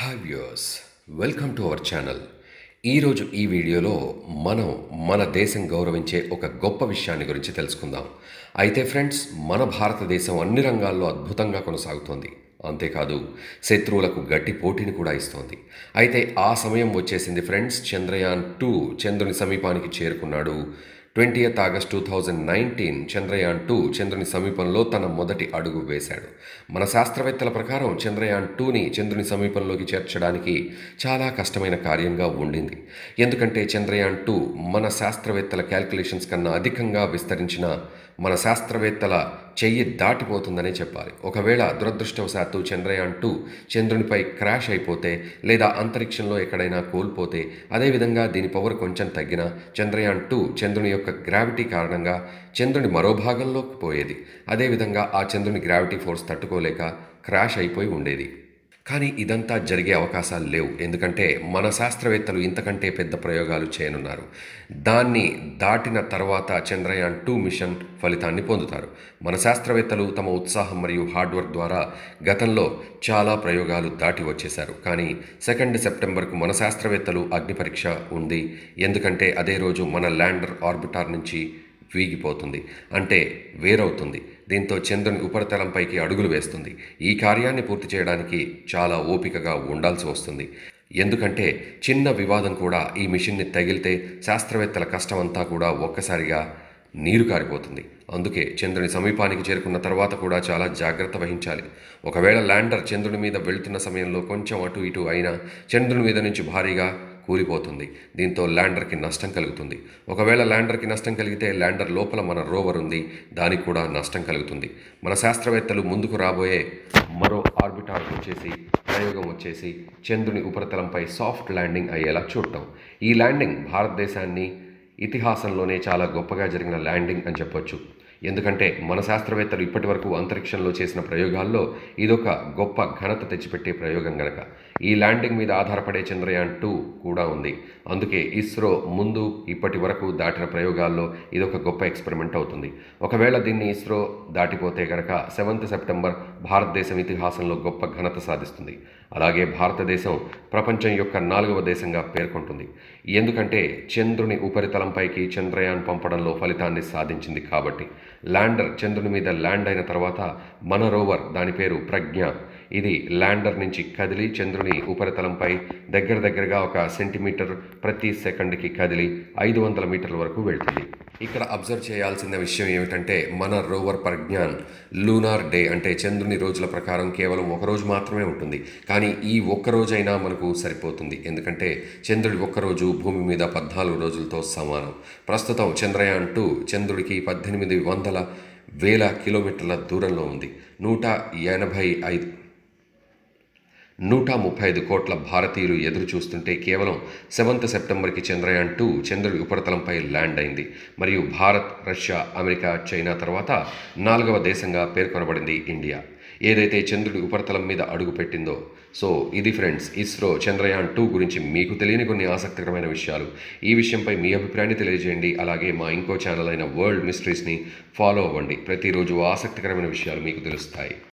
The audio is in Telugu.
hi viewers welcome to our channel ఈరోజు ఈ వీడియోలో మనం మన దేశం గౌరవించే ఒక గొప్ప విషయాన్ని గురించి తెలుసుకుందాం అయితే ఫ్రెండ్స్ మన భారతదేశం అన్ని రంగాల్లో అద్భుతంగా కొనసాగుతోంది అంతేకాదు శత్రువులకు గట్టి పోటీని కూడా ఇస్తోంది అయితే ఆ సమయం వచ్చేసింది ఫ్రెండ్స్ చంద్రయాన్ టూ చంద్రుని సమీపానికి చేరుకున్నాడు twentieth August two thousand nineteen Chandrayaan two చంద్రుని సమీపంలో తన మొదటి అడుగు వేశాడు మన శాస్త్రవేత్తల ప్రకారం చంద్రయాన్ టూని చంద్రుని సమీపంలోకి చేర్చడానికి చాలా కష్టమైన కార్యంగా ఉండింది ఎందుకంటే చంద్రయాన్ టూ మన శాస్త్రవేత్తల క్యాల్కులేషన్స్ కన్నా అధికంగా విస్తరించిన మన శాస్త్రవేత్తల చెయ్యి దాటిపోతుందనే చెప్పాలి ఒకవేళ దురదృష్టవశాత్తు చంద్రయాన్ టూ చంద్రునిపై క్రాష్ అయిపోతే లేదా అంతరిక్షంలో ఎక్కడైనా కోల్పోతే అదేవిధంగా దీని పవర్ కొంచెం తగ్గినా చంద్రయాన్ టూ చంద్రుని యొక్క గ్రావిటీ కారణంగా చంద్రుని మరో భాగంలోకి పోయేది అదేవిధంగా ఆ చంద్రుని గ్రావిటీ ఫోర్స్ తట్టుకోలేక క్రాష్ అయిపోయి ఉండేది కానీ ఇదంతా జరిగే అవకాశాలు లేవు ఎందుకంటే మన శాస్త్రవేత్తలు ఇంతకంటే పెద్ద ప్రయోగాలు చేయనున్నారు దాన్ని దాటిన తర్వాత చంద్రయాన్ టూ మిషన్ ఫలితాన్ని పొందుతారు మన శాస్త్రవేత్తలు తమ ఉత్సాహం మరియు హార్డ్ వర్క్ ద్వారా గతంలో చాలా ప్రయోగాలు దాటి వచ్చేశారు కానీ సెకండ్ సెప్టెంబర్కు మన శాస్త్రవేత్తలు అగ్ని పరీక్ష ఉంది ఎందుకంటే అదే రోజు మన ల్యాండర్ ఆర్బిటార్ నుంచి వీగిపోతుంది అంటే వేరవుతుంది దీంతో చంద్రుని ఉపరితలంపైకి అడుగులు వేస్తుంది ఈ కార్యాన్ని పూర్తి చేయడానికి చాలా ఓపికగా ఉండాల్సి వస్తుంది ఎందుకంటే చిన్న వివాదం కూడా ఈ మిషన్ని తగిలితే శాస్త్రవేత్తల కష్టమంతా కూడా ఒక్కసారిగా నీరు కారిపోతుంది అందుకే చంద్రుని సమీపానికి చేరుకున్న తర్వాత కూడా చాలా జాగ్రత్త వహించాలి ఒకవేళ ల్యాండర్ చంద్రుని మీద వెళ్తున్న సమయంలో కొంచెం అటు ఇటు అయినా చంద్రుని మీద నుంచి భారీగా కూలిపోతుంది దీంతో ల్యాండర్కి నష్టం కలుగుతుంది ఒకవేళ ల్యాండర్కి నష్టం కలిగితే ల్యాండర్ లోపల మన రోవర్ ఉంది దానికి కూడా నష్టం కలుగుతుంది మన శాస్త్రవేత్తలు ముందుకు రాబోయే మరో ఆర్బిటార్ వచ్చేసి ప్రయోగం వచ్చేసి చంద్రుని ఉపరితలంపై సాఫ్ట్ ల్యాండింగ్ అయ్యేలా చూడటం ఈ ల్యాండింగ్ భారతదేశాన్ని ఇతిహాసంలోనే చాలా గొప్పగా జరిగిన ల్యాండింగ్ అని చెప్పొచ్చు ఎందుకంటే మన శాస్త్రవేత్తలు ఇప్పటి వరకు అంతరిక్షంలో చేసిన ప్రయోగాల్లో ఇదొక గొప్ప ఘనత తెచ్చిపెట్టే ప్రయోగం గనక ఈ ల్యాండింగ్ మీద ఆధారపడే చంద్రయాన్ టూ కూడా ఉంది అందుకే ఇస్రో ముందు ఇప్పటి వరకు దాటిన ప్రయోగాల్లో ఇదొక గొప్ప ఎక్స్పెరిమెంట్ అవుతుంది ఒకవేళ దీన్ని ఇస్రో దాటిపోతే గనక సెవెంత్ సెప్టెంబర్ భారతదేశం ఇతిహాసంలో గొప్ప ఘనత సాధిస్తుంది అలాగే భారతదేశం ప్రపంచం యొక్క నాలుగవ దేశంగా పేర్కొంటుంది ఎందుకంటే చంద్రుని ఉపరితలంపైకి చంద్రయాన్ పంపడంలో ఫలితాన్ని సాధించింది కాబట్టి ల్యాండర్ చంద్రుని మీద ల్యాండ్ అయిన తర్వాత మన రోవర్ దాని పేరు ప్రజ్ఞ ఇది ల్యాండర్ నుంచి కదిలి చంద్రుని ఉపరితలంపై దగ్గర దగ్గరగా ఒక సెంటీమీటర్ ప్రతి సెకండ్కి కదిలి ఐదు వందల మీటర్ల వరకు వెళ్తుంది ఇక్కడ అబ్జర్వ్ చేయాల్సిన విషయం ఏమిటంటే మన రోవర్ ప్రజ్ఞాన్ లూనార్ డే అంటే చంద్రుని రోజుల ప్రకారం కేవలం ఒక రోజు మాత్రమే ఉంటుంది కానీ ఈ ఒక్క రోజైనా మనకు సరిపోతుంది ఎందుకంటే చంద్రుడి ఒక్కరోజు భూమి మీద పద్నాలుగు రోజులతో సమానం ప్రస్తుతం చంద్రయాన్ టూ చంద్రుడికి పద్దెనిమిది వందల వేల కిలోమీటర్ల దూరంలో ఉంది నూట ఎనభై ఐదు నూట ముప్పై ఐదు కోట్ల భారతీయులు ఎదురు చూస్తుంటే కేవలం సెవెంత్ సెప్టెంబర్కి చంద్రయాన్ టూ చంద్రుడి ఉపరితలంపై ల్యాండ్ అయింది మరియు భారత్ రష్యా అమెరికా చైనా తర్వాత నాలుగవ దేశంగా పేర్కొనబడింది ఇండియా ఏదైతే చంద్రుడి ఉపరితలం మీద అడుగు పెట్టిందో సో ఇది ఫ్రెండ్స్ ఇస్రో చంద్రయాన్ టూ గురించి మీకు తెలియని కొన్ని ఆసక్తికరమైన విషయాలు ఈ విషయంపై మీ అభిప్రాయాన్ని తెలియజేయండి అలాగే మా ఇంకో ఛానల్ అయిన వరల్డ్ మిస్టరీస్ని ఫాలో అవ్వండి ప్రతిరోజు ఆసక్తికరమైన విషయాలు మీకు తెలుస్తాయి